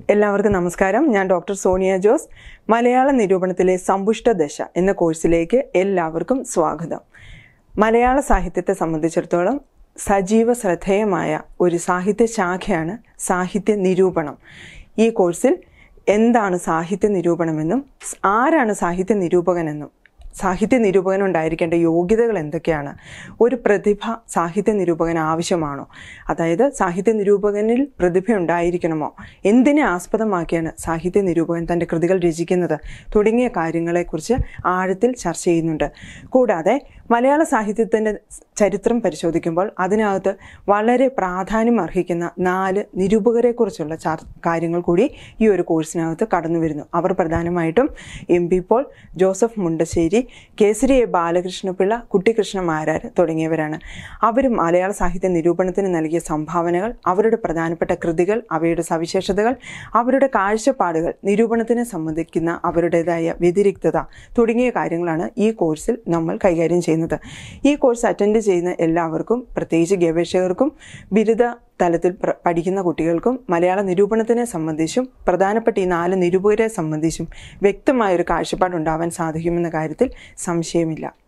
എല്ലാവർക്കും നമസ്കാരം ഞാൻ ഡോക്ടർ സോണിയ ജോസ് മലയാള നിരൂപണത്തിലെ സമ്പുഷ്ട ദശ എന്ന കോഴ്സിലേക്ക് എല്ലാവർക്കും സ്വാഗതം മലയാള സാഹിത്യത്തെ സംബന്ധിച്ചിടത്തോളം സജീവ ശ്രദ്ധേയമായ ഒരു സാഹിത്യ ശാഖയാണ് സാഹിത്യ നിരൂപണം ഈ കോഴ്സിൽ എന്താണ് സാഹിത്യ നിരൂപണമെന്നും ആരാണ് സാഹിത്യ നിരൂപകനെന്നും സാഹിത്യ നിരൂപകൻ ഉണ്ടായിരിക്കേണ്ട യോഗ്യതകൾ എന്തൊക്കെയാണ് ഒരു പ്രതിഭ സാഹിത്യ നിരൂപകൻ ആവശ്യമാണോ അതായത് സാഹിത്യ നിരൂപകനിൽ പ്രതിഭ ഉണ്ടായിരിക്കണമോ എന്തിനെ ആസ്പദമാക്കിയാണ് സാഹിത്യ നിരൂപകൻ തൻ്റെ കൃതികൾ രചിക്കുന്നത് തുടങ്ങിയ കാര്യങ്ങളെക്കുറിച്ച് ആഴത്തിൽ ചർച്ച ചെയ്യുന്നുണ്ട് കൂടാതെ മലയാള സാഹിത്യത്തിൻ്റെ ചരിത്രം പരിശോധിക്കുമ്പോൾ അതിനകത്ത് വളരെ പ്രാധാന്യം അർഹിക്കുന്ന നാല് നിരൂപകരെക്കുറിച്ചുള്ള ചാർ കാര്യങ്ങൾ കൂടി ഈ ഒരു കോഴ്സിനകത്ത് കടന്നു വരുന്നു അവർ പ്രധാനമായിട്ടും എം പി പോൾ ജോസഫ് മുണ്ടശ്ശേരി കേസരി എ ബാലകൃഷ്ണപിള്ള കുട്ടിക്കൃഷ്ണ മാരാർ തുടങ്ങിയവരാണ് അവരും മലയാള സാഹിത്യ നിരൂപണത്തിന് നൽകിയ സംഭാവനകൾ അവരുടെ പ്രധാനപ്പെട്ട കൃതികൾ അവയുടെ സവിശേഷതകൾ അവരുടെ കാഴ്ചപ്പാടുകൾ നിരൂപണത്തിനെ സംബന്ധിക്കുന്ന അവരുടേതായ വ്യതിരിക്തത തുടങ്ങിയ കാര്യങ്ങളാണ് ഈ കോഴ്സിൽ നമ്മൾ കൈകാര്യം ചെയ്യുന്നത് ഈ കോഴ്സ് അറ്റൻഡ് ചെയ്യുന്ന എല്ലാവർക്കും പ്രത്യേകിച്ച് ഗവേഷകർക്കും ബിരുദ തലത്തിൽ പ്ര- പഠിക്കുന്ന കുട്ടികൾക്കും മലയാള നിരൂപണത്തിനെ സംബന്ധിച്ചും പ്രധാനപ്പെട്ട ഈ നാല് നിരൂപകരെ സംബന്ധിച്ചും വ്യക്തമായൊരു കാഴ്ചപ്പാടുണ്ടാവാൻ സാധിക്കുമെന്ന കാര്യത്തിൽ സംശയമില്ല